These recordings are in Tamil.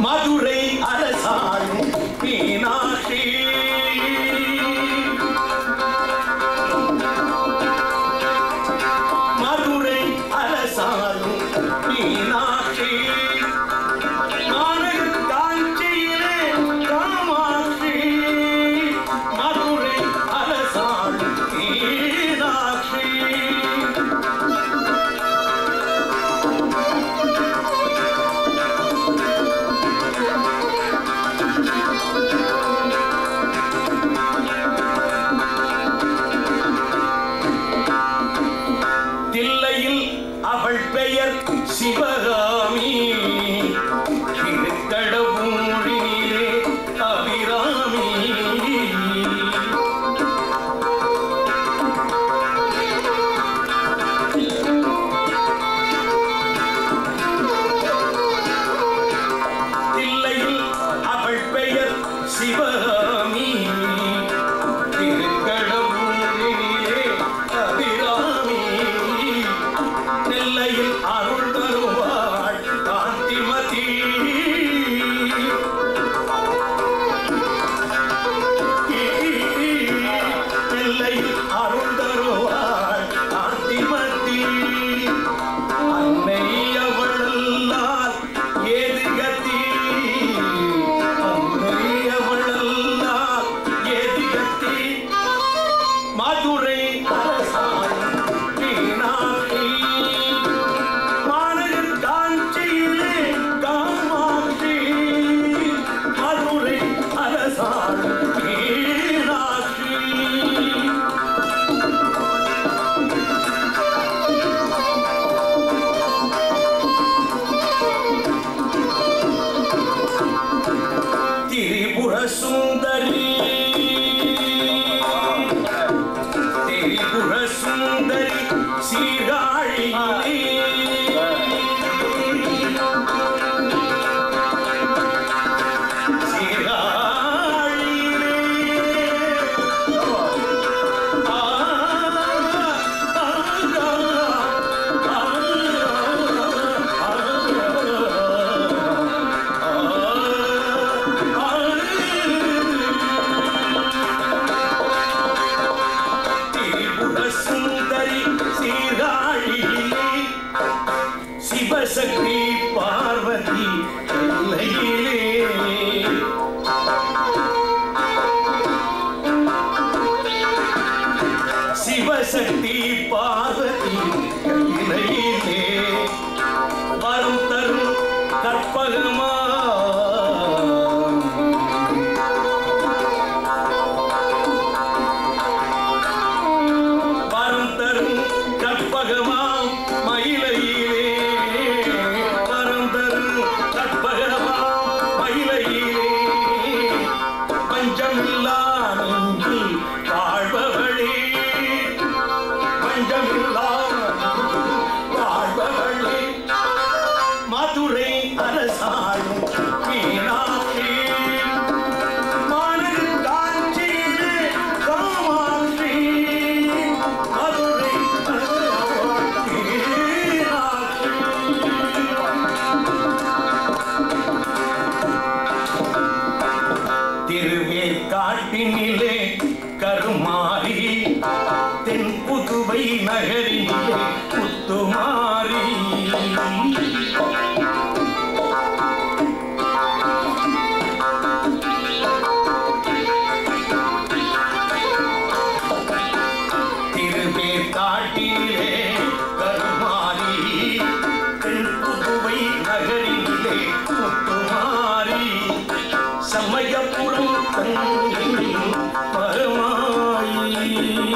மதுரை அரசாளும் மீனாட்சி மதுரை அரசாளும் மீனாட்சி மாநகர் காஞ்சியிலே காமாட்சி மதுரை அரசாளும் மீனாட்சி தில்லையில் அவள் பெயர் சிவகாமி திருக்கடவுழிலே அபிராமி தில்லையில் அவள் பெயர் சிவகாமி திருக்கடவுழிலே அபிராமி நெல்லையில் அருள் தருவாள் காந்திமதி நெல்லையில் அருள் தருவாள் காந்திமதி அன்னை அவளால் ஏது கதி அன்னை அவளால் ஏது கதி மதுரை அரசாள் மீனாட்சி மாநகர் காஞ்சியிலே காமாட்சி மதுரை அரசாள் மீனாட்சி திரிபுர சுந்தரி திரிபுர சுந்தரி சீராழியிலே சுந்தரி சீராழியிலே சிவசக்தி பார்வதி எல்லையிலே சிவசக்தி பார்வதி எல்லையிலே வரம் தரும் கற்பகமா வரம் தரும் கற்பகமாம் மயிலையிலே வரம் தரும் கற்பகமாம் மயிலையிலே பஞ்சமில்லா நெஞ்சில் வாழ்பவளே பஞ்சமில்லா வாழ்பவளே மதுரை அரசாளும் மீனாட்சி மாநகர் காஞ்சியிலே காமாட்சி மதுரை அரசாளும் மீனாட்சி திருவேற்காட்டினிலே கருமாறி தென் புதுவை நகரினிலே புத்துமாரி திருவேற்காட்டினிலே கருமாறி தென் புதுவை நகரினிலே புத்துமாரி சமயபுரம் தங்கி பரமாயி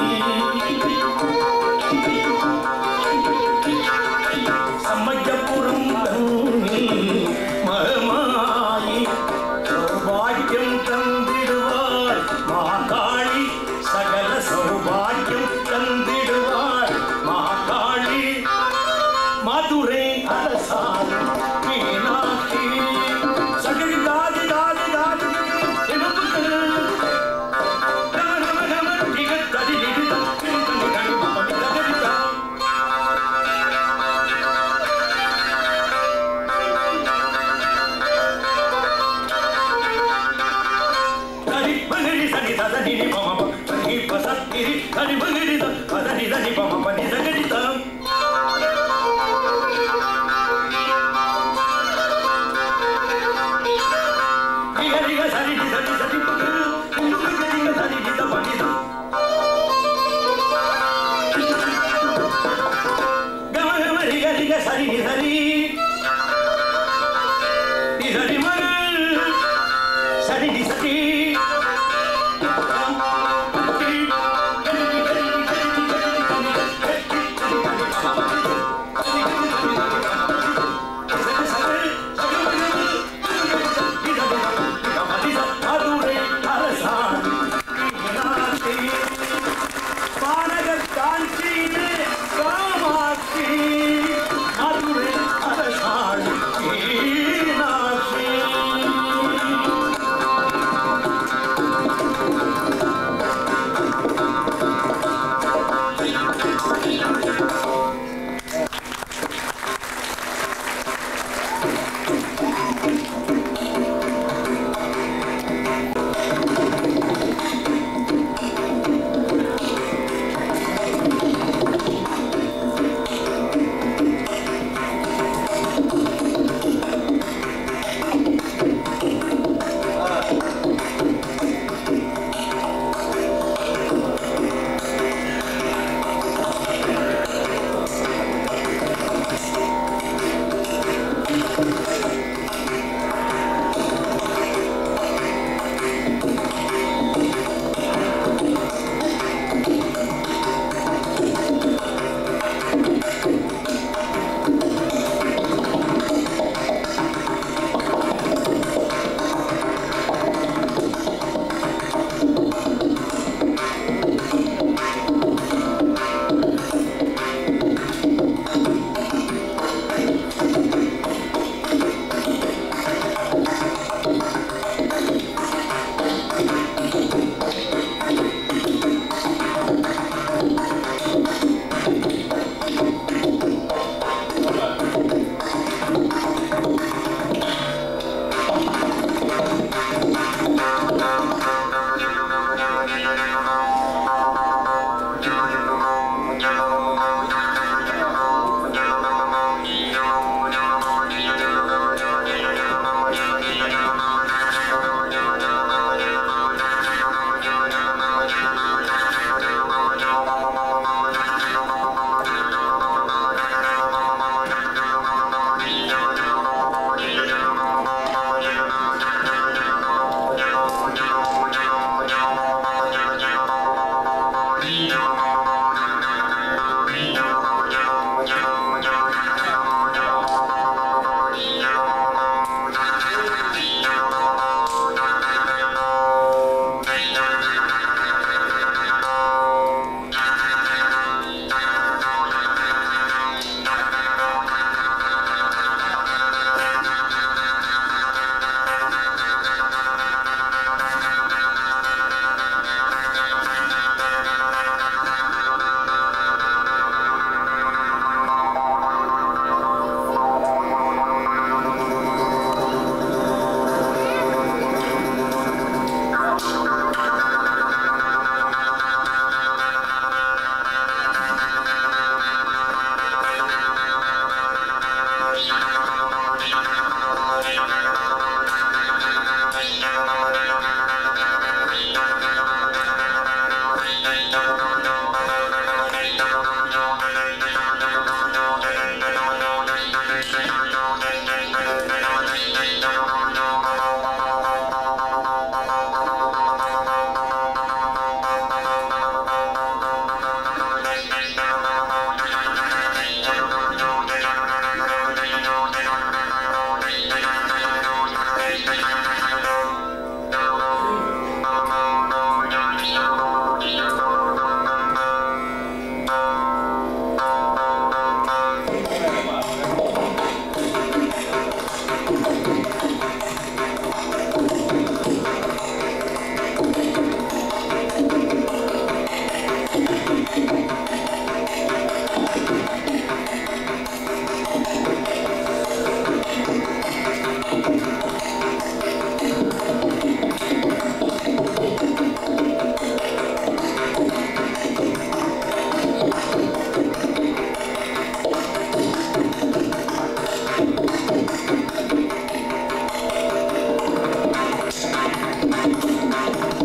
சமயபுரம் தங்கி மரமாயி சௌபாக்கியம் தந்திடுவாள் மாகாளி சகல சௌபாக்கியம் தந்திடுவாள் மாகாளி மதுரை அரசாள் மீனாட்சி சகடி தாதி தாதி தாதி సదని ని పమ పని పసత్తి కని బగిడి పదని దని పమ పని దగడి తం రిగ రిగ సరి ని సరి సరి పగ రిగ రిగ సరి ని ద పని ద గమ గమ రిగ రిగ సరి ని సరి ని సరి మగ సరి ని సరి Thank you.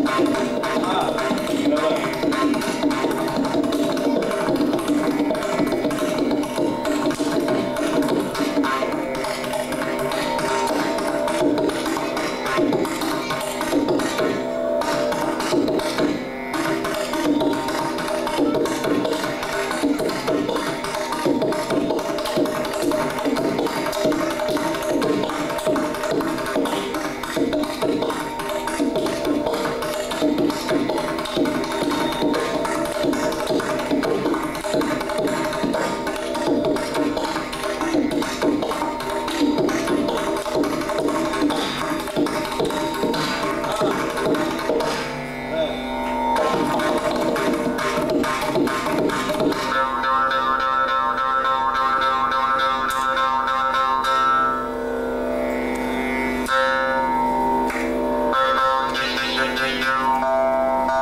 ஆ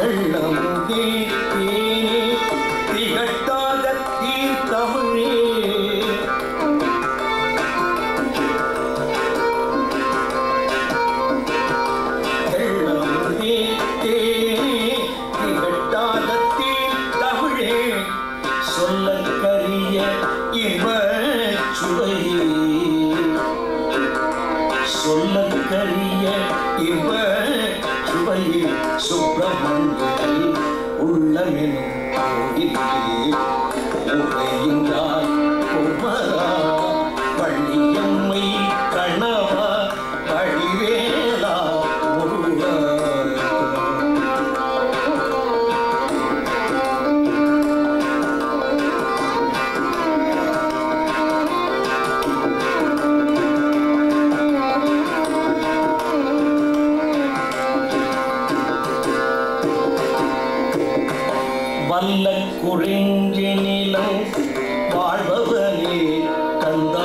தெள்ளமுதே தேனே திகட்டாத தீர்த்தமிழே தெள்ளமுதே தேனே திகட்டாத தீர்த்தமிழே சொல்லக்கரிய இன்ப சுவையே சொல்லக்கரிய இன்ப சுவையில் சுப்பிரமணியில் உள்ளமெனும் கோயிலே உரையுங்காய் குமரா பள்ளியம்மை கணவா வழிவேலா முருகா வல்ல குறிஞ்சி நிலம் வாழ்பவனே கந்தா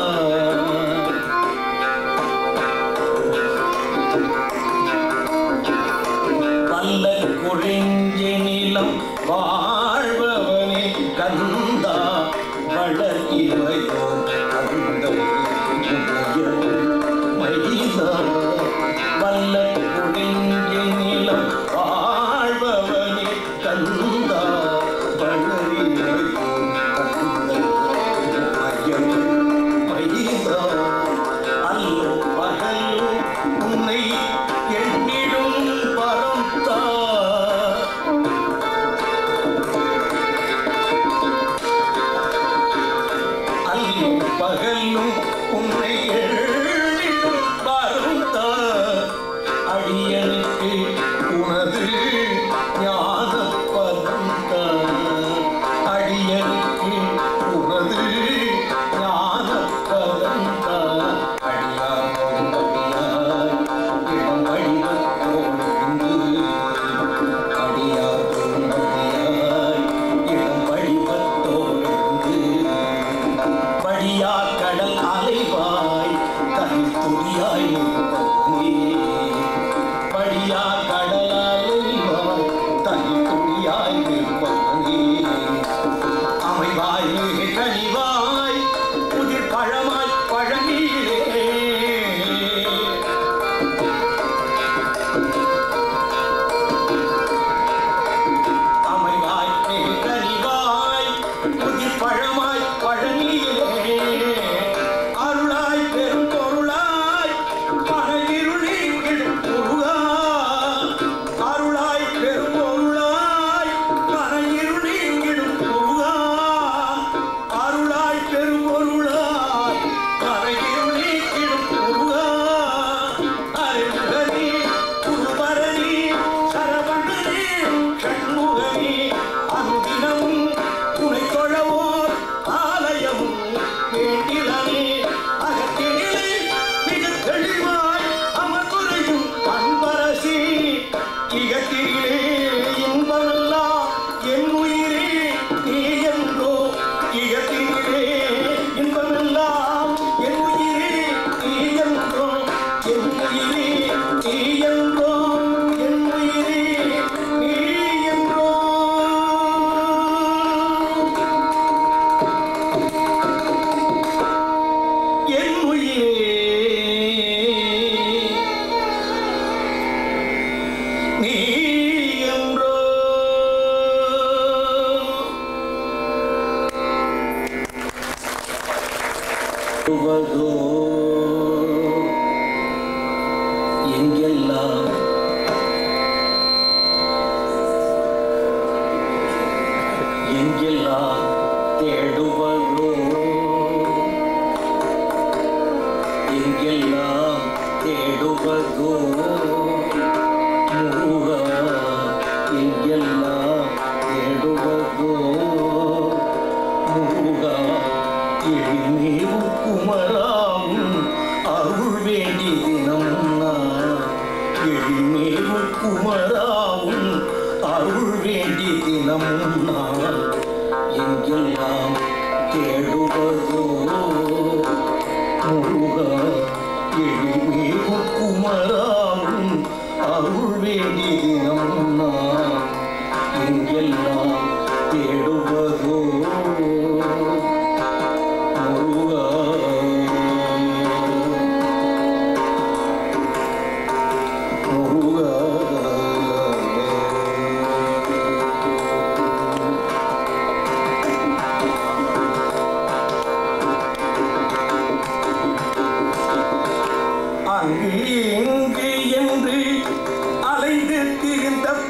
வல்ல குறிஞ்சி நிலம் வாழ்பவனே கந்தா வளர் இவையோ கந்த மைதா வல்ல குறிஞ்சி நிலம் வாழ்பவனே கந்தா வளர் இவையோ கந்த மைதா அல்லோ பகலோ உன்னை எண்ணிடும் பரந்தா அல்லும் பகலும் உன்னை எண்ணிடும் பரந்தா அடியனுக்கு உனது ஞான பரந்தா அடியனுக்கு உனது ஞான பரந்தா அடியார் அடியார் இளம் வடிவத்தோடு அடியார் அடியார் இளம் வடிவத்தோடு படியா கடல் அலைவாய் தனி துடியாய் நிற்பதே. படியா கடல் அலைவாய் தனி துடியாய் நிற்பதே. அமைவாய் மிகு கனிவாய் புதிர் பழமாய் பழனியிலே அமைவாய் மிகு கனிவாய் புதிர் பழமாய் பழனியிலே அருளாய் பெரும் பொருளாய் பணகிருளி முருகா அருளாய் பெரும் பொருளாய் பணகிருளி முருகா அருளாய் பெரும் பொருளாய் பணகிருளி முருகா அருள்கனி குருபரணி சரவணனி ஷண்முகனி அனுதினமும் துணை தொழவோர் ஆலயமும் வேண்டிலனே அகத்தினிலே மிக தெளிவாய் அமர்ந்துரையும் அன்பரசி இகத்திலே இன்பமெல்லாம் என் உயிரே நீ என்றோ இகத்தினிலே இன்பமெல்லாம் என் உயிரே நீ என்றோ என் உயிரே நீ என்றோ என் உயிரே நீ என்றோ என் உயிரே நீ என்றோ வருவதோ எங்கெல்லாம் எங்கெல்லாம் தேடுவதோ எங்கெல்லாம் தேடுவதோ முருகா எங்கெல்லாம் தேடுவதோ முருகா எழில்மேவு குமராவும் அருள் வேண்டி தினம் நான் எழில்மேவு குமராவும் அருள் வேண்டி தினம் நான் எங்கெல்லாம் தேடுவதோ முருகா எழில்மேவு குமராவும் அருள் வேண்டி தினம் நான்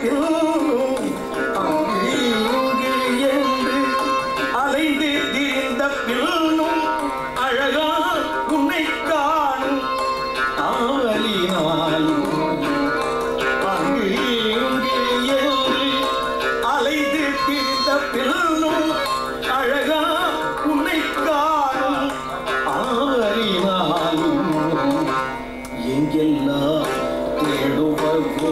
பின்னும் அங்கு இங்கு என்று அலைந்து திரிந்த பின்னும் அழகா உன்னை காணும் ஆவலினாலும் அங்கு இங்கு என்று அலைந்து திரிந்த பின்னும் அழகா உன்னை காணும் ஆவலினாலும் எங்கெல்லாம் தேடுவதோ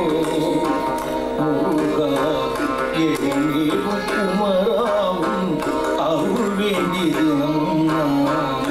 முருகா எங்கேயும் குமராவும் அருள் வேண்டியது நம்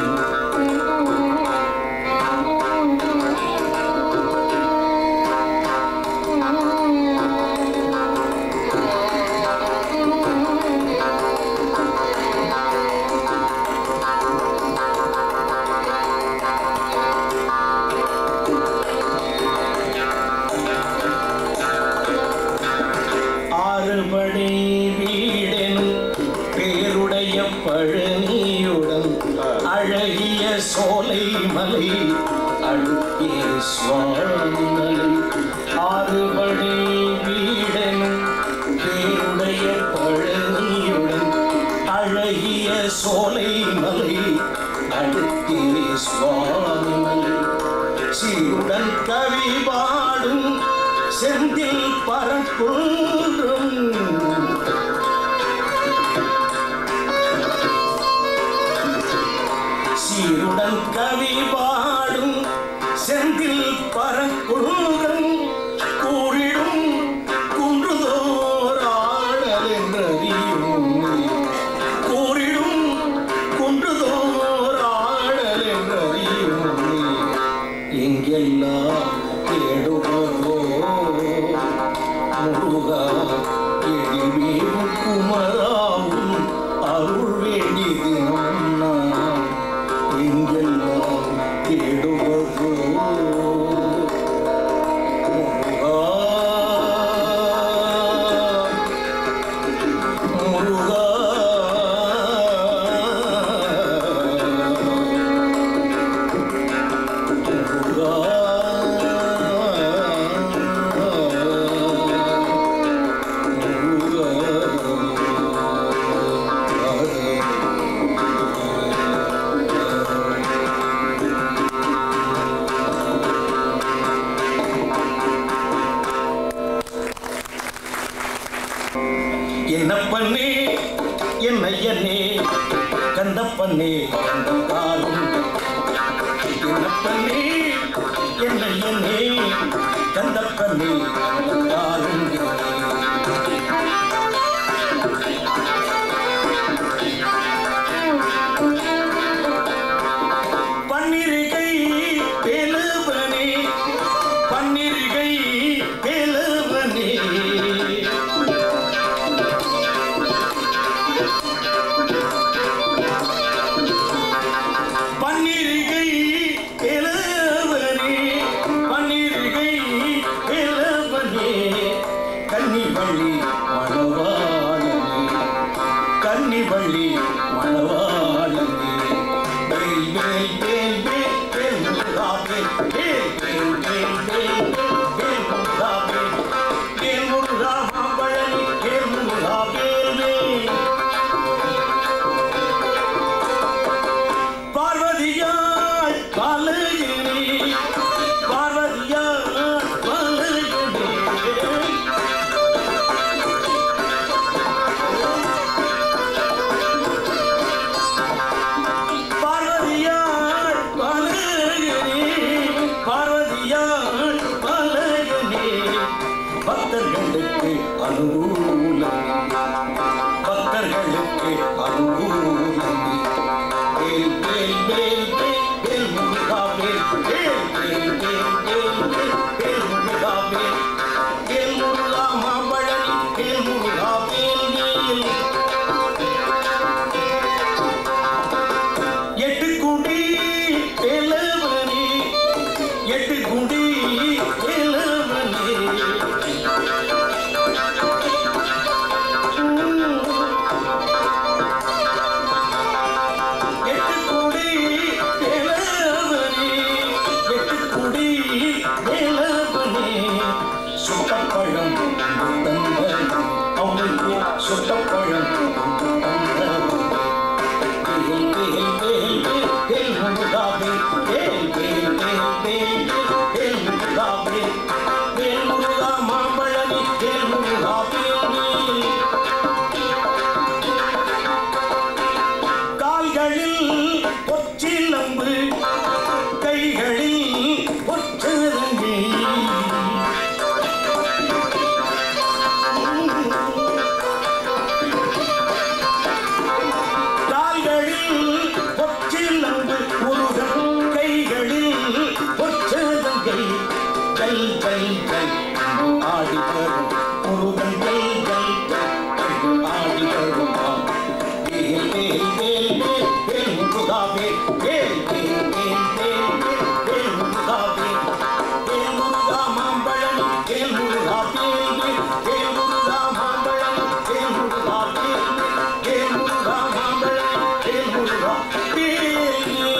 ஆறுபடை வீடன் பேருடைய பழனியுடன் அழகிய சோலை மலை அழுத்திய சுவாமிமலை ஆறுபடை வீடன் பேருடைய பழனியுடன் அழகிய சோலை மலை அழுத்திய சுவாமிமலை சீருடன் கவி பாடும் செந்தில் பரப்புன்றும் சீருடன் கவி பாடும் செந்தில் பரப்புன்றும் கூறிடும் குன்றுதோராடல் என்றறியும் கூறிடும் குன்றுதோராடல் என்றறியும் எங்கெல்லாம் தேடுவதோ முருகா எழில்மேவும் குமராவும் அருள் வேண்டியது நாம் எங்கெல்லாம் தேடுவதோ முருகா முருகா என்ன பண்ணே என்னையனே கந்தப்பண்ணே கந்தத்தாலும் என்னப்பண்ணே என்னையனே கந்தப்பண்ணே கந்தத்தாலும் பன்னிருகை பேலவனே பன்னிருகை பேலவனே பன்னிருகை இளவனே பன்னிருகை இளவனே கன்னிவள்ளி மணவாளனே கன்னிவள்ளி மணவாளனே வேல் வேல் வேல் வேல் வேல் முருகா வேல் வேல் வேல் வேல் வேல் வேல் வேல் முருகா வேல் வேல் முருகா மாம்பழனி வேல் முருகா வேல் வேல் பார்வதியாய் பாலகிரி பார்வதியாய் பாலகிரி பார்வதியாய் பாலகிரி பார்வதியாய் பாலகிரி பக்தர்களுக்கு அனுகூலம் பக்தர்களுக்கு அனுகூலம் வேல் வேல் வேல் வேல் வேல் முருகா வேல் வேல் வேல் வேல் வேல் வேல் வேல் முருகா வேல் வேல் முருகா மாம்பழனி வேல் முருகா வேல் வேல் எட்டு குடி வேலவனே எட்டு குடி வேலவனே முருகா வேல் கால்களில் பொச்சிலம்பு கைகளில் பொற்றரங்கி கால்களில் பொச்சிலம்பு முருகன் கைகளில் பொற்றரங்கை கை கை கை ஆடி வரும் முருகன் கை கை கை ஆடி வருவான் வேல் வேல் வேல் வேல் வேல் முருகா வேல் வேல் வேல் வேல் வேல் வேல் வேல் முருகா வேல் வேல் முருகா மாம்பழம் வேல் முருகா வேல் வேல் வேல் முருகா மாம்பழம் வேல் முருகா வேல் வேல் வேல் முருகா மாம்பழம் வேல் முருகா வேல்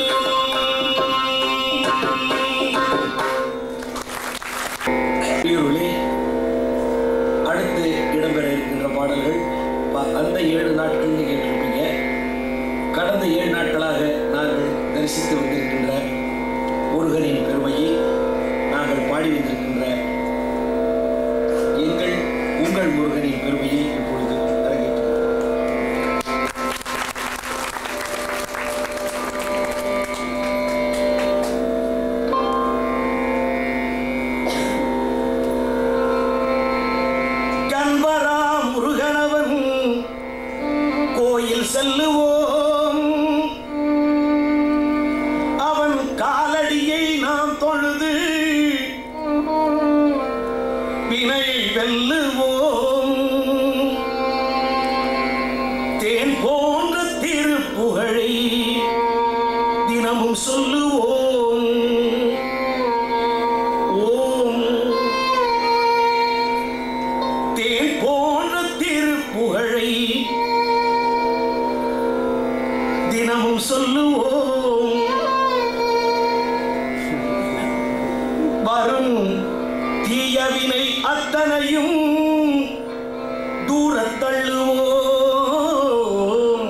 வேல் அடுத்து இடம்பெற இருக்கின்ற பாடல்கள் ப- அந்த ஏழு நாட்கள் கேட்டிருப்பீங்க கடந்த ஏழு நாட்களாக நாங்கள் தரிசித்து வந்திருக்கின்ற முருகனின் பெருமையை நாங்கள் பாடி வந்திருக்கின்ற எங்கள் உங்கள் முருகனின் பெருமையை இப்பொழுது அரங்கேற்றுகிறோம் கண்பரா முருகனவன் கோயில் செல்லுவோம் அவன் காலடியை நாம் தொழுது வினை வெல்லுவோம் தேன் போன்ற திருப்புகழை தினமும் சொல்லுவோம் ஓம் தேன் போன்ற திருப்புகழை தினமும் சொல்லுவோம் வரும் தீயவினை அத்தனையும் தூரத் தள்ளுவோம்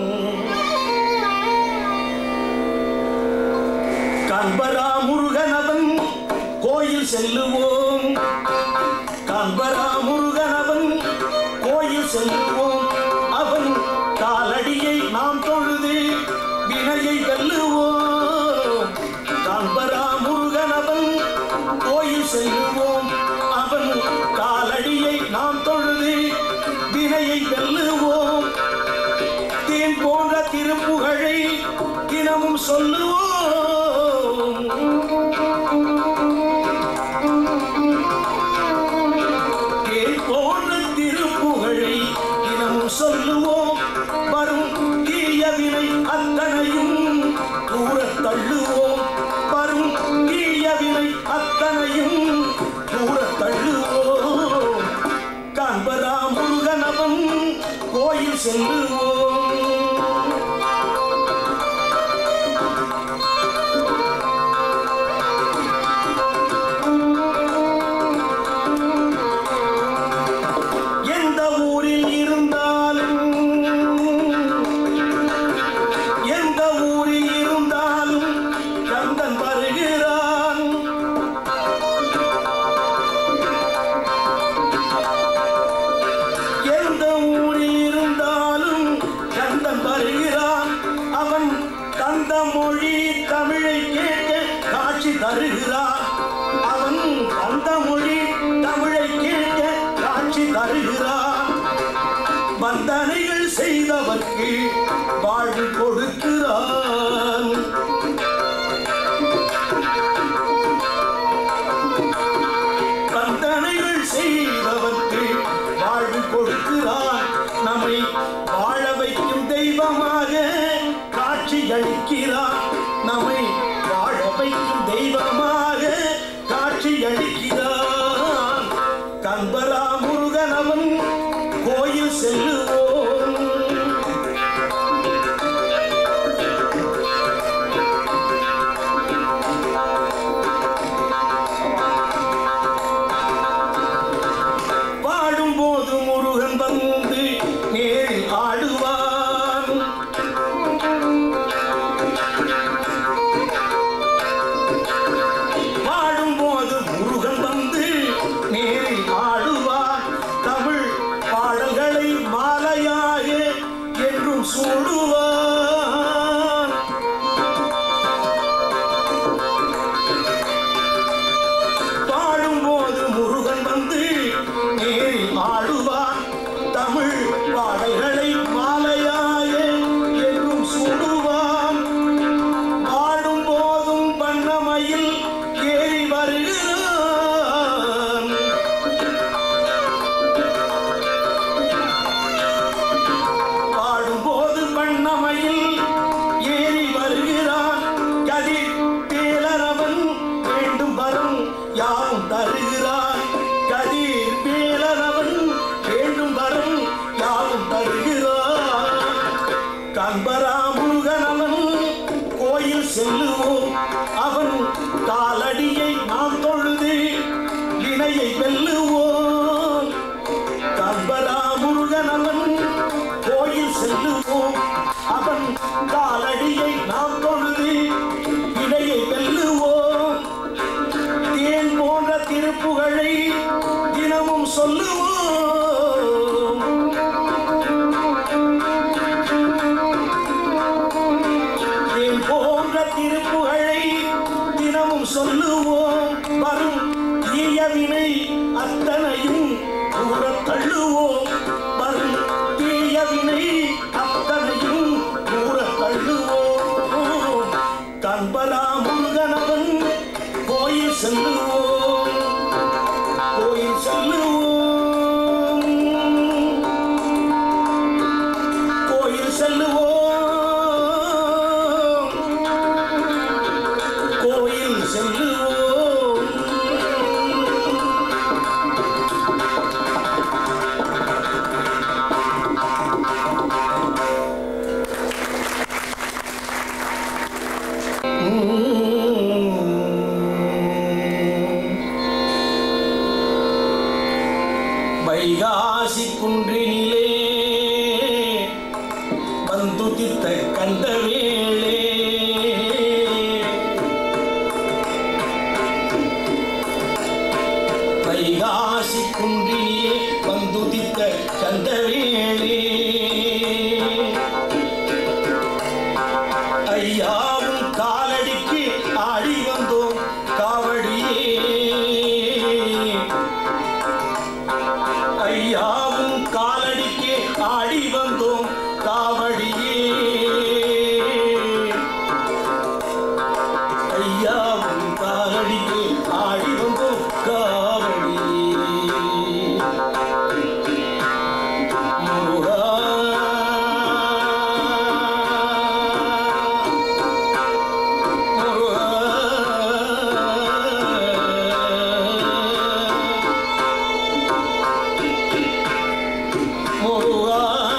கண்பரா முருகனவன் கோயில் செல்லுவோம் கண்பரா முருகனவன் கோயில் செல்லுவோம் அவன் காலடியை நாம் தொழுது வினையை வெல்லுவோம் கண்பரா முருகனவன் கோயில் செல்லுவோம் அவன் காலடியை நாம் தொழுது வினையை வெல்லுவோம் தேன் போன்ற திருப்புகழை தினமும் சொல்லுவோம் தேன் போன்ற திருப்புகழை தினமும் சொல்லுவோம் வரும் தீயவினை அத்தனையும் தூரத் தள்ளுவோம் வரும் தீயவினை அத்தனையும் தூரத் தள்ளுவோம் காண்பரா முருகனவன் கோயில் செல்லுவோம் எந்த ஊரில் இருந்தாலும் எந்த ஊரில் இருந்தாலும் கந்தன் வருகிறான் எந்த ஊரில் இருந்தாலும் கந்தன் வருகிறான் அவன் தந்த மொழி தமிழை கேட்க காட்சி தருகிறான் அவன் தந்த மொழி தமிழை கேட்க காட்சி தருகிறான் வந்தனைகள் செய்தவர்க்கு வாழ்வு கொடுக்கிறான் வந்தனைகள் செய்தவர்க்கு வாழ்வு கொடுக்கிறான் நம்மை வாழ வைக்கும் தெய்வமாக காட்சி அளிக்கிறான் நம்மை வாழ வைக்கும் தெய்வமாக காட்சி அளிக்கிறான் கண்பரா முருகனவன் கோயில் செல்லுவோம் பாடும்போது முருகன் வந்து நேரில் ஆடுவான் பாடும்போது முருகன் வந்து நேரில் ஆடுவான் தமிழ் என்றும் சூடுவான் பாடும்போது முருகன் வந்து நேரில் ஆடுவான் தமிழ் பாடல்களை மாலையாய என்றும் சூடுவான் பாடும் போதும் பண்ணமையில் ஏறி வருகிறான் பாடும்போது பண்ணமையில் ஏறி வருகிறான் கதிர் பேலரவன் வேண்டும் வரும் யாவும் தருகிறான் கதிர் பேலரவன் வேண்டும் வரும் யாவும் தருகிறான் கண்பரா முருகனவன் கோயில் செல்லுவோம் அவன் காலடியை நாம் தொழுது வினையை வெல்லுவோம் கண்பரா முருகனவன் கோயில் செல்லுவோம் அவன் காலடியை நாம் தொழுது வினையை வெல்லுவோம் தேன் போன்ற திருப்புகழை தினமும் சொல்லுவோம் தேன் போன்ற திருப்புகழை தினமும் சொல்லுவோம் வரும் தீயவினை அத்தனையும் கூற தள்ளுவோம் வரும் தீயவினை அத்தனையும் கூற தள்ளுவோம் கண்பரா முருகனவன் கோயில் செல்லுவோம் கோயில் செல்லுவோம் கோயில் செல்லுவோம் கோயில் செல்லுவோம் வைகாசி குன்றினிலே வந்துதித்த கந்தவேளே வைகாசி குன்றினிலே வந்துதித்த கந்தவேளே ஐயாவும் காலடிக்கு ஆடி வந்தோம் காவடியே ஐயாவும் காலடிக்கு ஆடி வந்தோம் காவடியே ஐயாவும் காலடிக்கு ஆடி வந்தோம் காவடியே முருகா முருகா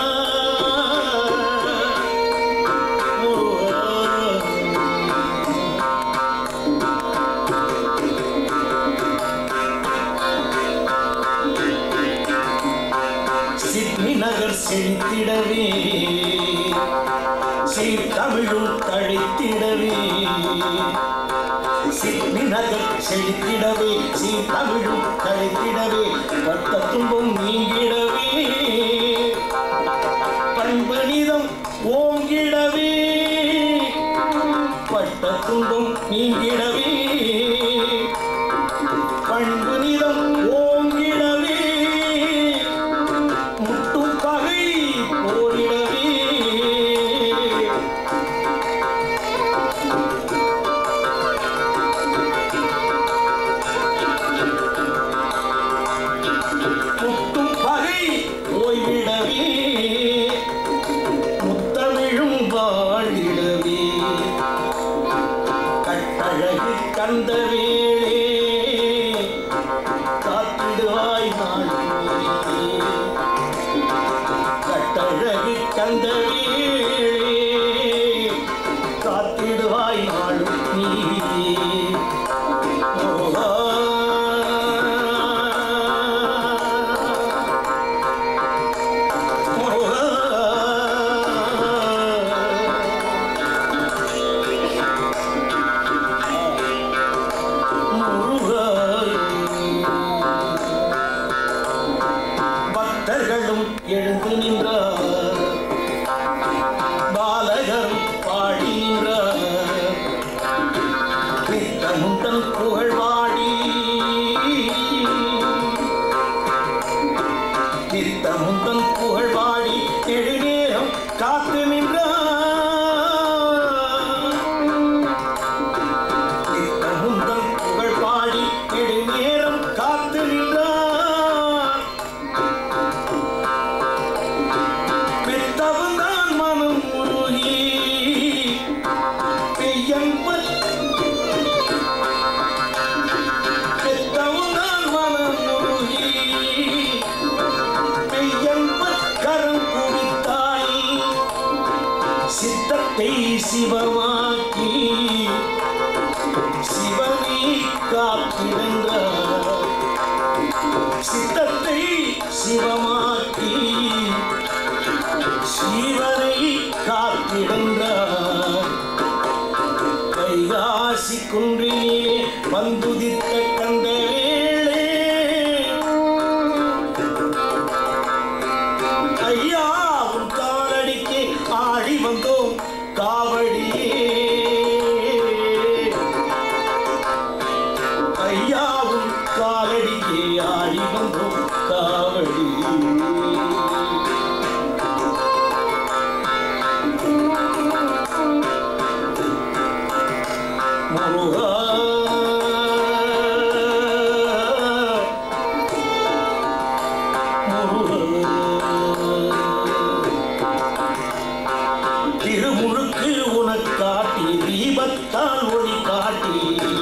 சிட்னி நகர் செழித்திடவே சீர்தமிழும் தழைத்திடவே சிட்னி நகர் செழித்திடவே சீர்தமிழும் தழைத்திடவே பட்ட துன்பம் நீங்கிடவே பண்பனிதம் ஓங்கிடவே பட்ட துன்பம் நீங்கிடவே பண்பு நிதம் ஓங்கிடவே முட்டும் பகை போரிடவே முட்டும் பகை போய்விடவே முத்தமிழும் வாழிடவே கட்டழகு கந்த வேளே காத்திடுவாய் நாளே கட்டழகு கந்த வேளே காத்திடுவாய் நாளும் நீ பக்தர்களும் எழுந்து நின்றார் முந்தன் புகழ் பாடி நெடுநேரம் காத்து நின்றார் முந்தன் புகழ் பாடி நெடுநேரம் காத்து நின்றார் பெத்தவன்தான் மனம் உருகி பெய்யன்பல் பெத்தவன்தான் மனம் உருகி பெய்யன்பல் கரம் குவித்தாய் சித்தத்தை சிவமாக்கி சிவனை காத்திருந்தார் சித்தத்தை சிவமாக்கி சிவனை காத்திருந்தார் கைகாசி குன்றிலே வந்துதித்த கண்ட வேளே ஐயா உன் காலடிக்கு ஆடி வந்தோம் காவடியே ஐயா உன் காலடிக்கு ஆடி வந்தோம் காவடியே முருகா திருமுழுக்கு உனக்காட்டி தீபத்தால் ஒளி காட்டி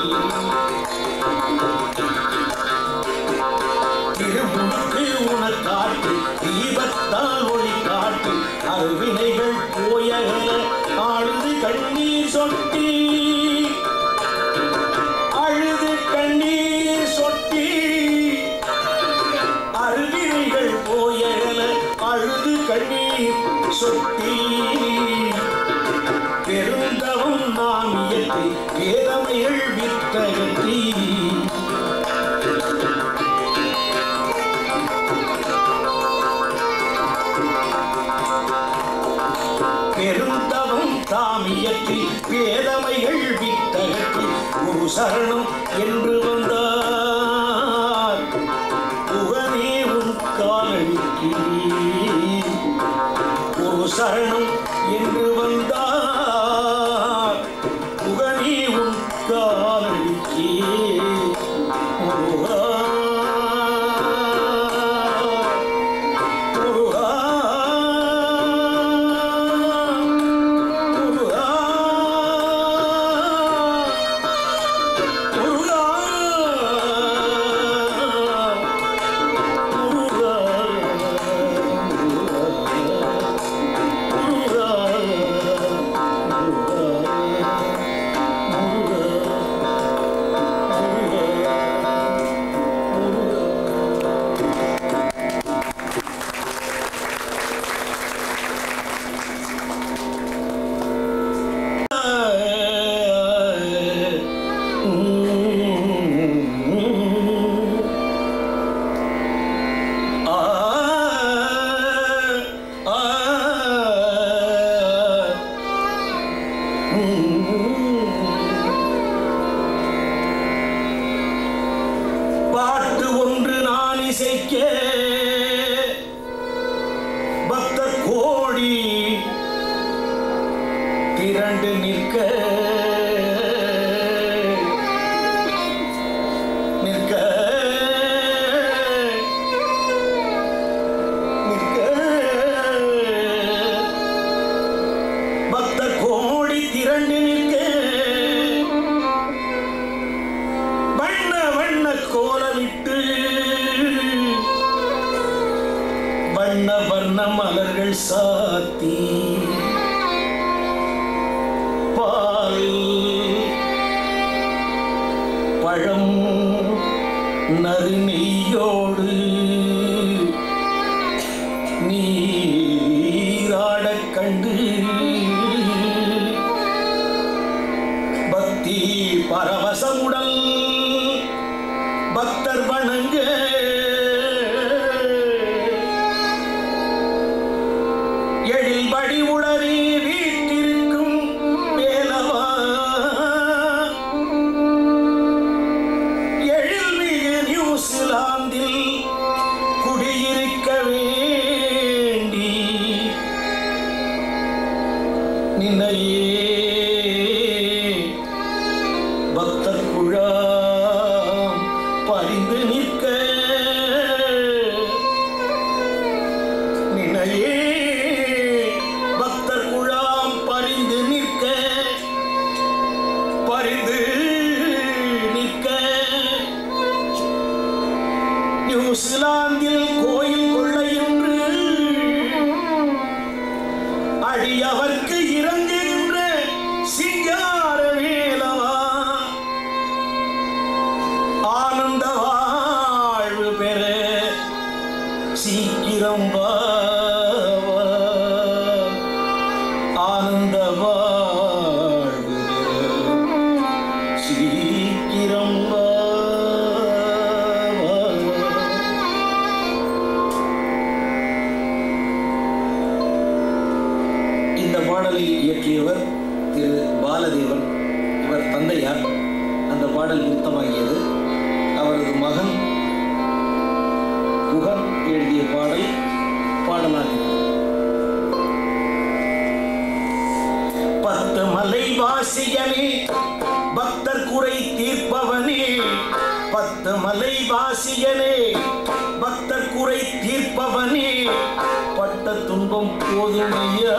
திருமுழுக்கு உனக்காட்டி தீபத்தால் ஒளி காட்டி அருவினைகள் போயகல ஆழ்ந்து கண்ணீர் சொட்டி அழுது கண்ணீர் சொட்டி அருவினைகள் போயகல அழுது கண்ணீர் சொட்டி பெருந்தவம் நாம் இயற்றி வேதமைகள் வித்தகத்தி பெருந்தவம் தாமியற்றி வேதமைகள் வித்தகத்தி குரு சரணம் என்று வந்தார் புகனே உன் காலடிக்கு ஒரு சரணம் என்று வந்தார் புகனே உன் காலடிக்கு முருகா முருகா முருகா பாட்டு ஒன்று நான் இசைக்க பக்தர் கோடி திரண்டு நிற்க நிற்க நிற்க பக்தர் கோடி திரண்டு நிற்க வண்ண வண்ண கோலமிட்டு வண்ண வர்ண மலர்கள் சாத்தி பால் பழம் நறுநெய்யோடு நீராடக் கண்டு பக்தி பரவசமுடல் பக்தர் வணங்க எழில்படி உளறி வீட்டிருக்கும் வேலவா எழில்மிகு நியூசிலாந்தில் குடியிருக்கவே உன்னையே பக்தர் குழாம் பரிந்து நிற்க பரிந்து நிற்க நியூசிலாந்தில் கோயில் கொள்ளையென்று அடியவர்க்கு இறங்குகின்ற சிங்கார வேலவா ஆனந்த வாழ்வு பெற சீக்கிரம் வா வா. ஆனந்த வாழ்வு பெற சீக்கிரம் வா வா. இந்த பாடலை இயற்றியவர் திரு பாலதேவன் இவர் தந்தையார் அந்த பாடல் யுத்தமாகியது அவரது மகன் குகன் எழுதிய பாடல் பாடலாகிறது பத்து மலை வாசியனே பக்தர் குறை தீர்ப்பவனே பத்து மலை வாசியனே பக்தர் குறை தீர்ப்பவனே பட்ட துன்பம் போதுமையா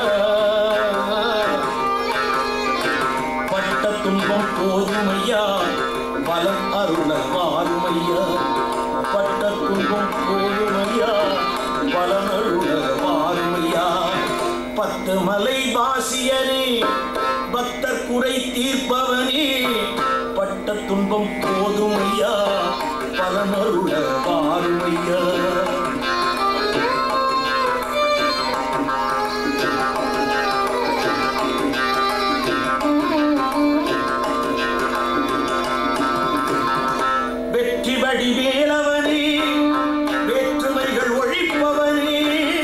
பட்ட துன்பம் போதுமையா பலம் அருள வாருமையா பட்ட துன்பம் போதுமையா பலம் அருள வாருமையா பத்து மலை வாசியனே பக்தர் குறை தீர்ப்பவனே பட்ட துன்பம் போதுமையா பலமருள வாருமையா வெற்றி வடிவேலவனே வேற்றுமைகள் ஒழிப்பவனே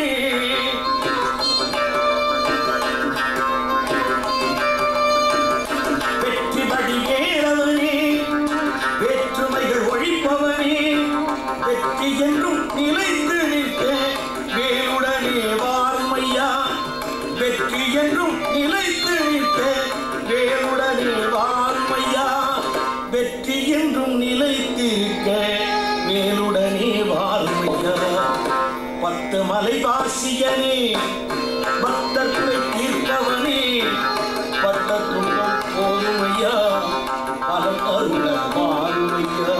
வெற்றி வடிவேலவனே வேற்றுமைகள் ஒழிப்பவனே வெற்றி என்றும் நிலைத்து நிற்க வேலுடனே வாருமையா வெற்றி என்றும் நிலைத்து நிற்க வேலுடனே வாருமையா வெற்றி என்றும் நிலைத்திருக்க வேலுடனே வாருமையா பத்து மலை வாசியனே பக்தர்களை தீர்த்தவனே பட்ட துன்பம் போதுமையா பல அருள வாருமையா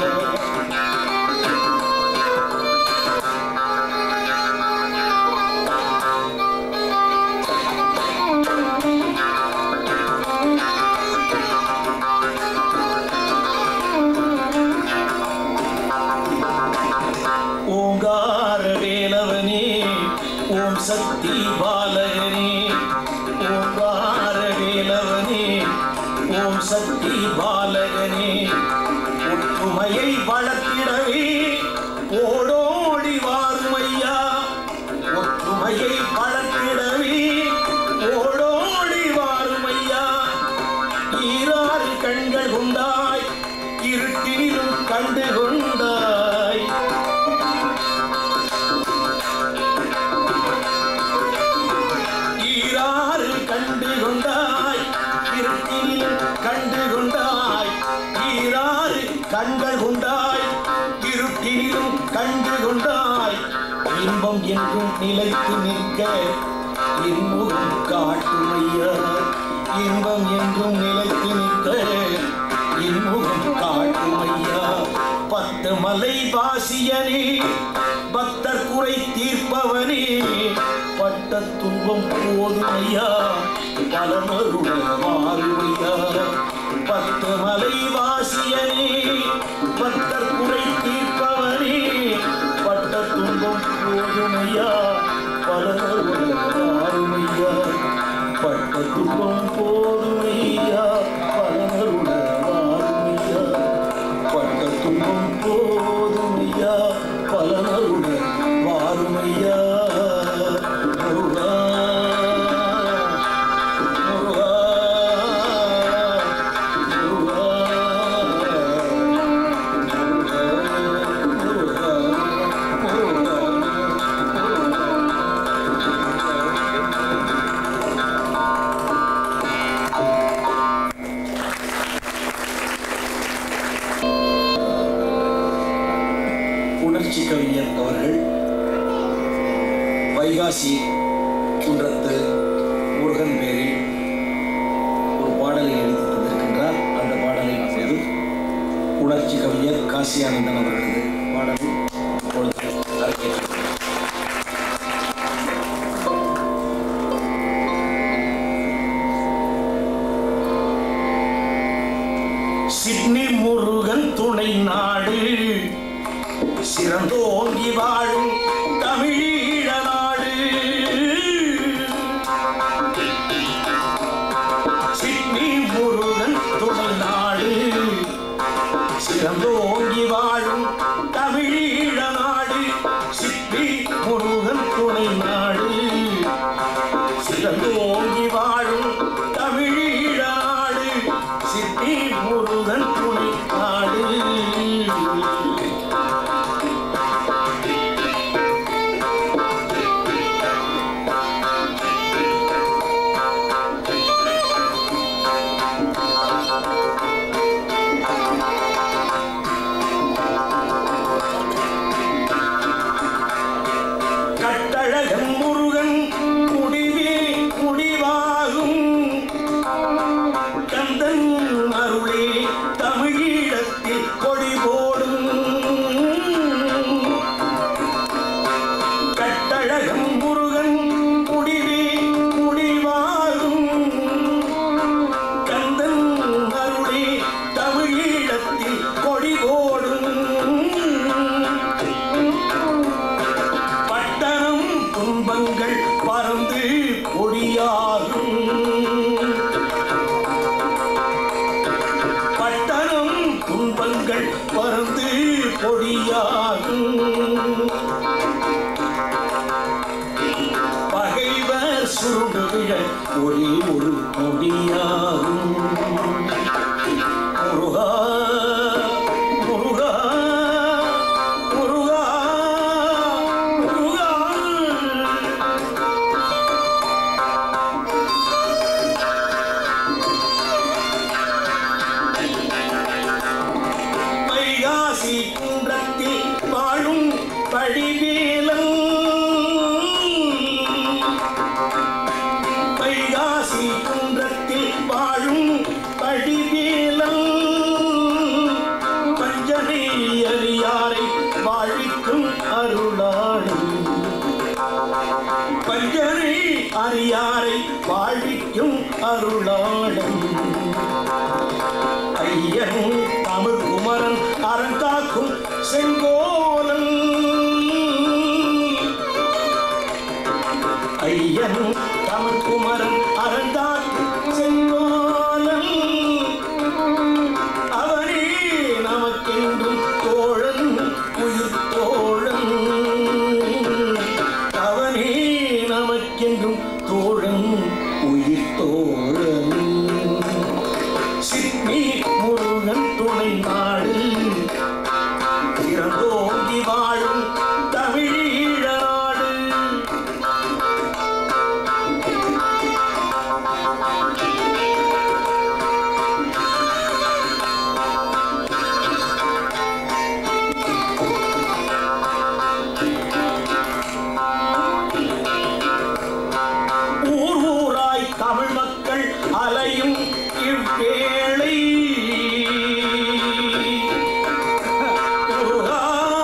ஓங்கார வேலவனே ஓம் சக்தி பாலகனே ஓங்கார வேலவனே ஓம் சக்தி பாலகனே ஒற்றுமையை வளர்த்திடவே ஓடோடி வாருமையா ஒற்றுமையை வளர்த்திடவே ஓடோடி வாருமையா ஈராறு கண்கள் கொண்டாய் இருட்டினிலும் கண்டு கொண்டாய் ஈராறு கண்டு கொண்டாய் இருட்டினிலும் கண்டு கொண்டாய் ஈராறு கண்கள் கொண்டாய் இருட்டினிலும் கண்டு கொண்டாய் இன்பம் என்றும் நிலைத்து நிற்க இன்முகம் காட்டுமையா இன்பம் என்றும் நிலைத்து நிற்க இன்முகம் காட்டுமையா பத்து மலை வாசியனே பக்தர் குறை தீர்ப்பவனே பட்ட துன்பம் போதுமையா பலமருட மாறுமையா பத்து மலை வாசியனே பக்தர் குறை தீர்ப்பவனே பட்ட துன்பம் போதுமையா பலமருட மாறுமையா பட்ட துன்பம் போதுமையா பலமருட மாறுமையா பட்ட துன்பம் போதுமையா பலனருட வாருமையா முருகா முருகா முருகா முருகா முருகா முருகா வைகாசி குன்றத்து முருகன் பேரில் ஒரு பாடலை எழுதி தந்திருக்கின்றார் அந்த பாடலை இப்போது உணர்ச்சி கவிஞர் காசியானந்தன் அவர்களது பாடலை இப்பொழுது அரங்கேற்று சிட்னி முருகன் துணை நாடு சிறந்தோங்கி வாழும் தமிழீழ நாடு சிட்னி முருகன் துணை நாடு சிறந்தோங்கி வாழும் தமிழீழ நாடு சிட்னி முருகன் துணை நாடு சிறந்தோங்கி வாழும் தமிழீழ நாடு சிட்னி முருகன் துணை நாடு கட்டழகன் முருகன் முடிவே முடிவாகும் கந்தன் அருளே தமிழீழத்தில் கொடி போடும் கட்டழகன் முருகன் முடிவே முடிவாகும் கந்தன் அருளே தமிழீழத்தில் கொடி போடும் பட்டணம் துன்பங்கள் பறந்து கொடியாகும் பட்டணம் துன்பங்கள் பறந்து கொடியாகும் பகைவர் சுருண்டு விழ ஒரே ஒரு கொடியாகும் முருகா முருகா முருகா முருகா வைகாசி குன்றத்தில் வாழும் படிவேலன் வைகாசி குன்றத்தில் வாழும் படிவேலன் பஞ்சனை அறியாரை வாழ்விக்கும் அருளாடும் பஞ்சனை அறியாரை வாழ்விக்கும் அருளாடும் ஐயன் தமிழ் குமரன் அறங்காக்கும் செங்கோலன் ஐயன் தமிழ் குமரன் அறங்காக்கும் செங்கோலன் அவரே நமக்கென்றும் தோழன் உயிர் தோழன் அவனே நமக்கென்றும் தோழன் உயிர் தோழன் சிட்னி முருகன் துணை நாடு திறந்தோங்கி வாழும் தமிழீழ நாடு ஊர் ஊராய் தமிழ் மக்கள் அலையும் இவ்வேளை முருகா,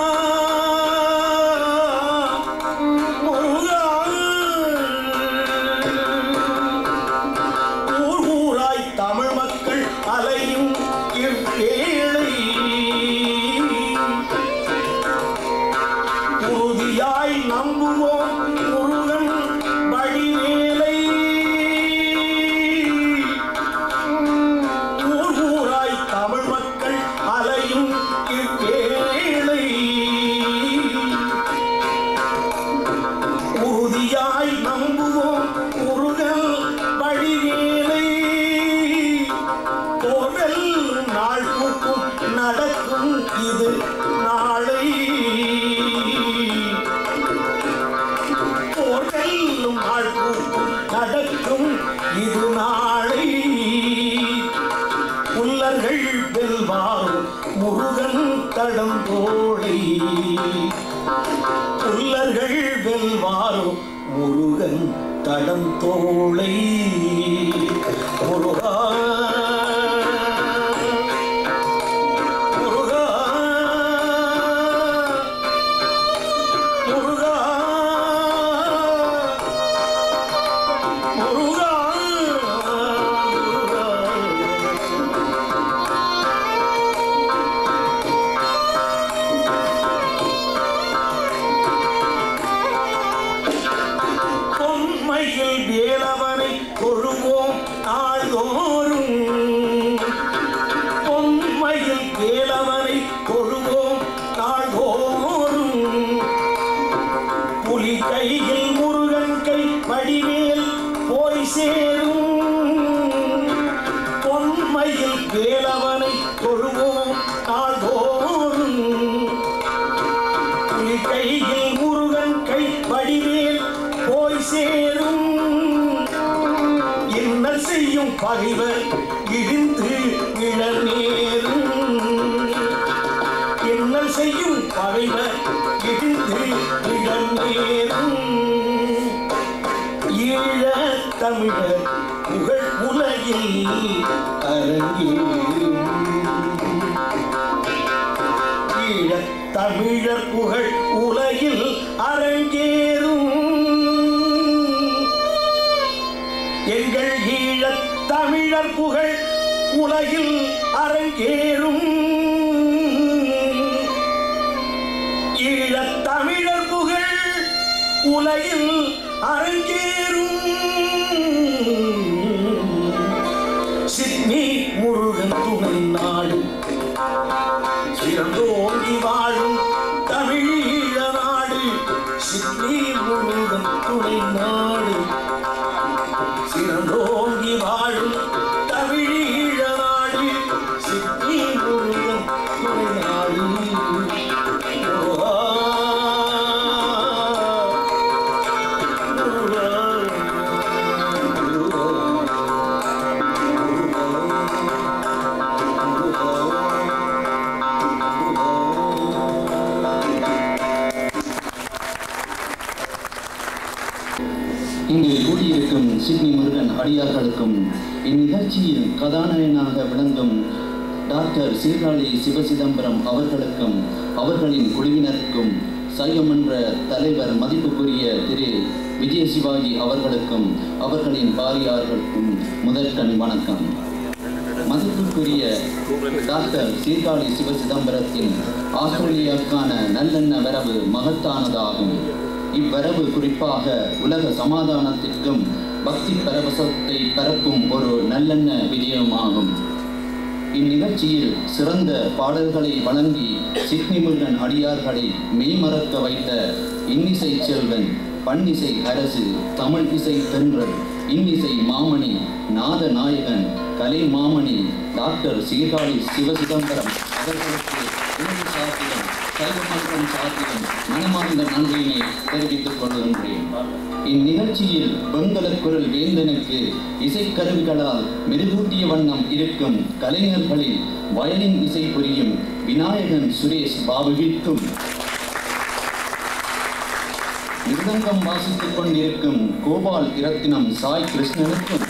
முருகா. ஊர் ஊராய் தமிழ் மக்கள் அலையும் இவ்வேளை உறுதியாய் நம்புவோம் முருகன் வழிவேலை ஊர் ஊராய் தமிழ் மக்கள் அலையும் இவ்வேளை உறுதியாய் நம்புவோம் முருகன் வழிவேலை போரல் நாள் கூட்டும் நடக்கும் இது நாளை போர்களும் நாள் கூட்டும் நடக்கும் இது நாளை புல்லர்கள் வெல்வாரும் முருகன் தடம் தோழி புல்லர்கள் வெல்வாரும் முருகன் தடம் தோளை முருகா முருகா முருகா முருகா பொம்மையில் வேலவனை தொழுவோம் நாள்தோறும் பொம்மையில் வேலவனை தொழுவோம் நாள்தோறும் புலி கையில் முருகன் கை வடிவேல் போய் சேரும் பொம்மையில் வேலவனை தொழுவோம் நாள்தோறும் புலி கையில் முருகன் கை வடிவேல் போய் சேரும் இன்னல் செய்யும் பகைவர் இடிந்து இழநேரும் இன்னல் செய்யும் பகைவர் இடிந்து இழநேரும் ஈழ தமிழர் புகழ் உலகில் அரங்கேறும் ஈழத் தமிழர் புகழ் உலகில் அரங்கேறும் எங்கள் ஈழத் தமிழர் புகழ் உலகில் அரங்கேறும் ஈழத் தமிழர் புகழ் உலகில் அரங்கேறும் சிட்னி முருகன் துணை நாடு சிறந்தோங்கி வாழும் தமிழீழ நாடு சிட்னி முருகன் துணை நாடு சிறந்தோங்கி வாழும் தமிழீழ நாடு சிட்னி முருகன் துணை நாடு முருகா, முருகா, இங்கே கூடியிருக்கும் சிட்னி முருகன் அடியார்களுக்கும் இந்நிகழ்ச்சியில் கதாநாயகனாக விளங்கும் டாக்டர் சீர்காழி சிவசிதம்பரம் அவர்களுக்கும் அவர்களின் குழுவினருக்கும் சைவமன்ற தலைவர் மதிப்புக்குரிய திரு விஜய சிவாஜி அவர்களுக்கும் அவர்களின் பாரியார்களுக்கும் முதற்கண் வணக்கம் மதிப்புக்குரிய டாக்டர் சீர்காழி சிவசிதம்பரத்தின் ஆஸ்திரேலியாவுக்கான நல்லெண்ண வரவு மகத்தானதாகும் இவ்வரவு குறிப்பாக உலக சமாதானத்திற்கும் பக்தி பரவசத்தை பரப்பும் ஒரு நல்லெண்ண விஜயமாகும் இந்நிகழ்ச்சியில் சிறந்த பாடல்களை வழங்கி சிட்னி முருகன் அடியார்களை மெய்மறக்க வைத்த இன்னிசை செல்வன் பன்னிசை அரசு தமிழ் இசை தென்றல் இன்னிசை மாமணி நாத நாயகன் கலை மாமணி டாக்டர் சீர்காழி சிவசிதம்பரம் அவர்களுக்கு எனது சாத்தியம் சைவமன்றம் சாத்தியம் மனமார்ந்த நன்றியினை தெரிவித்துக் கொள்கின்றேன் இந்நிகழ்ச்சியில் வெண்கல குரல் வேந்தனுக்கு இசைக்கருவிகளால் மெருகூட்டிய வண்ணம் இருக்கும் கலைஞர்களில் வயலின் இசை புரியும் விநாயகன் சுரேஷ் பாபுவிற்கும் மிருதங்கம் வாசித்துக் கொண்டிருக்கும் கோபால் இரத்தினம் சாய் கிருஷ்ணனுக்கும்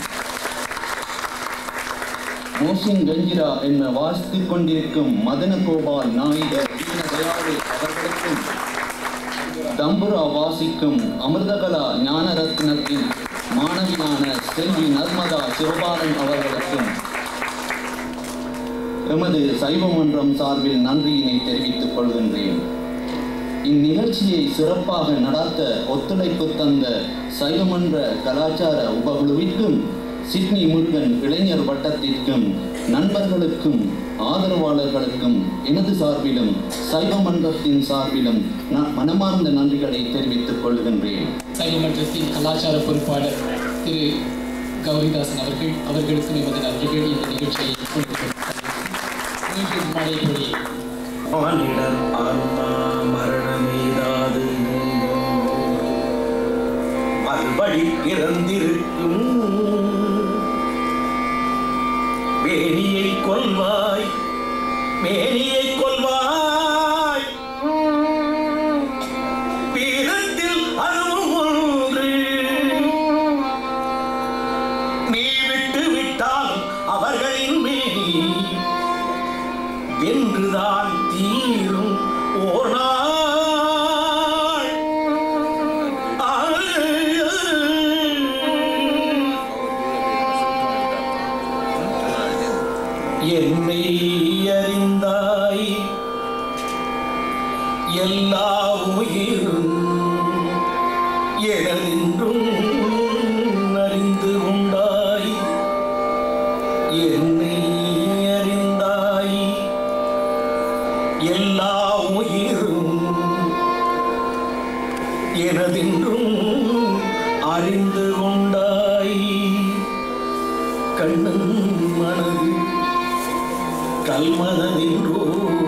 மோசின் கஞ்சிரா என்ற வாசித்துக் கொண்டிருக்கும் மதன கோபால் நாயுடு தீனதயாளு அவர்களுக்கும் தம்புரா வாசிக்கும் அமிர்தகலா ஞானரத்னத்தின் மாணவியான செல்வி நர்மதா சிவபாலன் அவர்களுக்கும் எமது சைவமன்றம் சார்பில் நன்றியினை தெரிவித்துக் கொள்கின்றேன் இந்நிகழ்ச்சியை சிறப்பாக நடத்த ஒத்துழைப்பு தந்த சைவமன்ற கலாச்சார உபகுழுவிற்கும் சிட்னி முருகன் இளைஞர் வட்டத்திற்கும் நண்பர்களுக்கும் ஆதரவாளர்களுக்கும் எனது சார்பிலும் சைவமன்றத்தின் சார்பிலும் நான் மனமார்ந்த நன்றிகளை தெரிவித்துக் கொள்கின்றேன் சைவமன்றத்தின் கலாச்சார பொறுப்பாளர் திரு கௌரிதாசன் அவர்கள் அவர்களுக்கும் எமது நன்றிகள் இந்த நிகழ்ச்சியை கொண்டு மீண்டும் மழை பொழி மானிடர் ஆன்மா மரணமேதாது மறுபடி பிறந்திருக்கும் வேணியை கொல்வாய் வேணியை கொல்வாய் பீரத்தில் அதுவும் ஒன்று எல்லா உயிரும் எனதென்றும் அறிந்து உண்டாய் என்னை அறிந்தாய் எல்லா உயிரும் எனதென்றும் அறிந்து கொண்டாய் கண்ணன் மனது கல்மனதென்றோ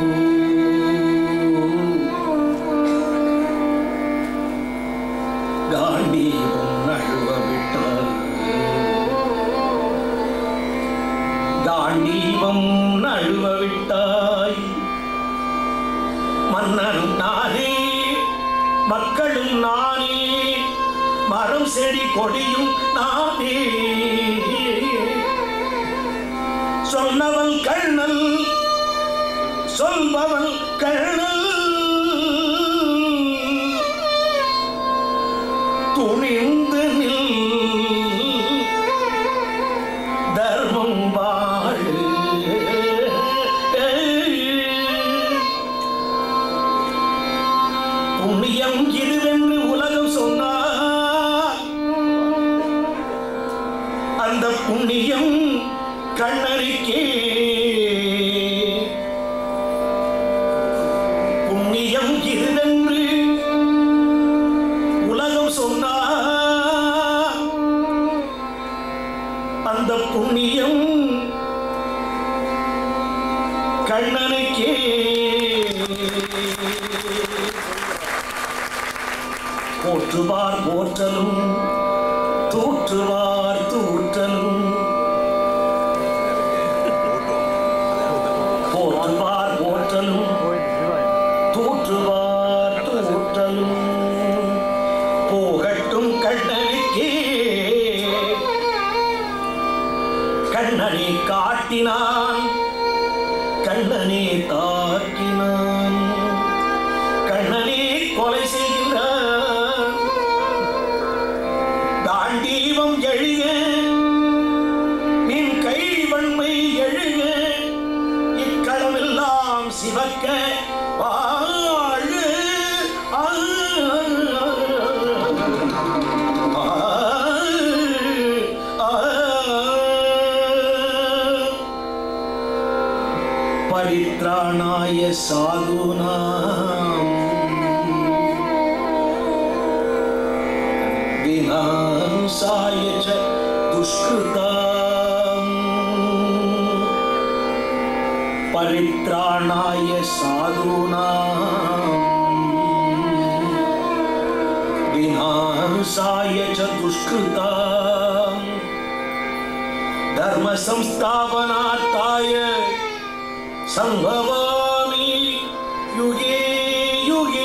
காண்டீபம் நழுவ விட்டாய் காண்டீபம் நழுவ விட்டாய் மன்னனும் நானே மக்களும் நானே மரம் செடி கொடியும் நானே சொன்னவன் கண்ணல் சொல்பவன் கண்ணல் துணிந்து நில் தர்மம் வாழு புண்ணியம் இதுவென்று உலகம் சொன்னார் அந்த புண்ணியம் கண்ணறிக்கே புண்ணியம் இதுவென்று உலகம் சொன்னார் அந்த புண்ணியம் கண்ணனுக்கே போற்றுவார் போற்றலும் தூற்றுவார் தூற்றலும் போற்றுவார் போற்றலும் தூற்றுவார் தூற்றலும் போகட்டும் கண்ணனுக்கே கண்ணனை காட்டினான் கண்ணனே தாக்கினான் கண்ணனே கொலை செய்கிறான் தாண்டீவம் எழுக நின் கை வன்மை எழுக இக்களமெல்லாம் சிவக்க வாழு ஆ, ஆ, ஆ. परित्राणाय साधूनाम् विनाशाय च दुष्कृताम् परित्राणाय साधूनाम् विनाशाय च दुष्कृताम् धर्मसंस्थापनार्थाय सम्भवामि युगे युगे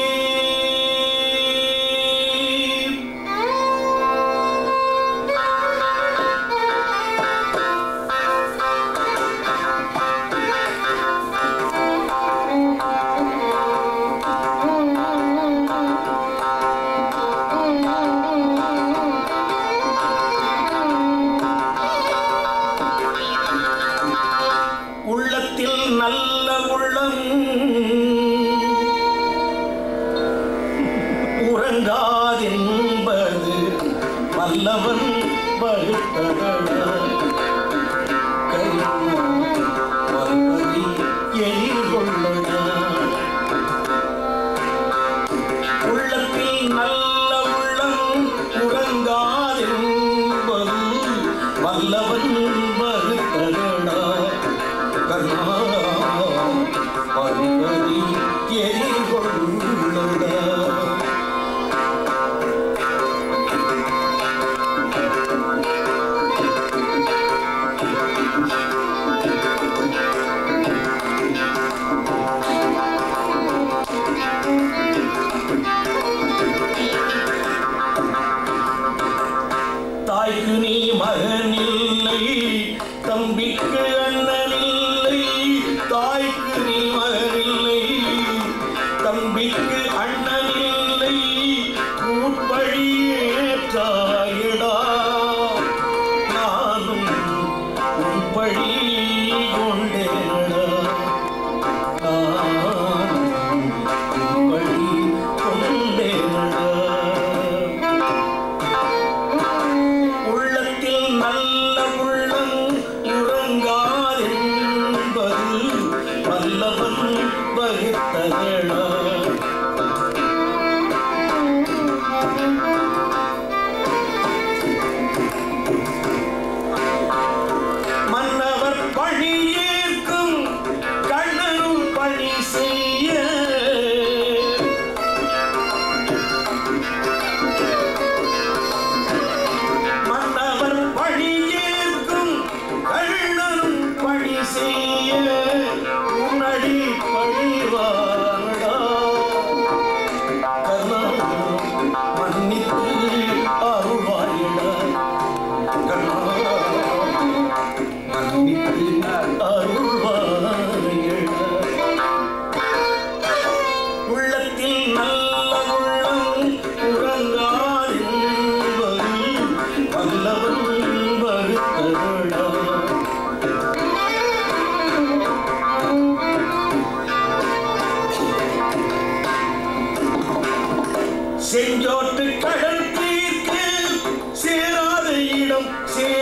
உள்ளத்தில் நல்ல உள்ளம் உறங்காதென்பது வல்லவன் பழுத்ததடா எதிர்கொள்ளடா உள்ளத்தில் நல்ல உள்ளம் உறங்காதென்பது வல்லவன் மறுத்தரடா கர்மா பருவதி எரிகொள்ளடா தாய்க்கு நீ மகன் இல்லை தம்பிக்கு அண்ணன் இல்லை தாய்க்கு நீ மகன் இல்லை தம்பிக்கு அண்ணன் இல்லை கூட்பழியேற்றாயிடா நானும் உன் பழி கொண்டேனடா நானும் உன் பழி சே